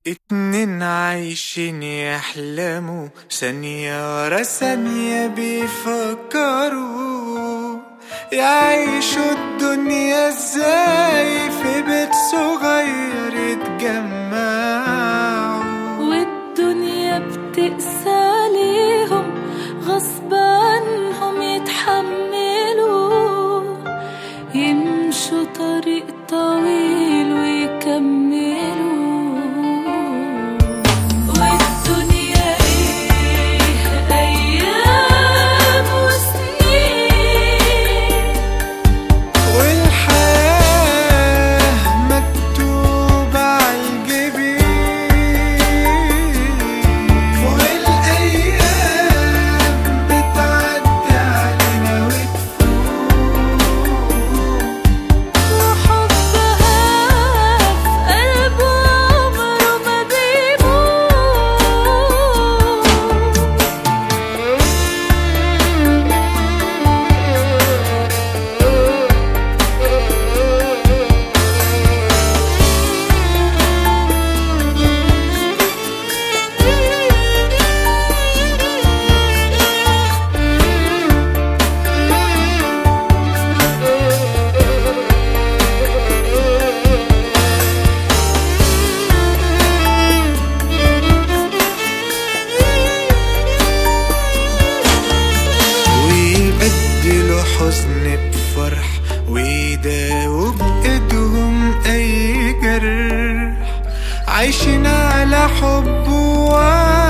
اتنين عايشين يحلموا ثانية ورا ثانية بيفكروا يعيشوا الدنيا ازاي في بيت صغير يتجمعوا والدنيا بتقسى عليهم غصب عنهم يتحملوا يمشوا طريق طويل ويكملوا والدنيا ايه ايام وسنين والحياة مكتوبة عالجبين والأيام بتعدي علينا وتفوت وحبها في قلبه عمره ما ويبدلوا حزن بفرح ويداووا بإيدهم أي جرح عايشين على حب وعد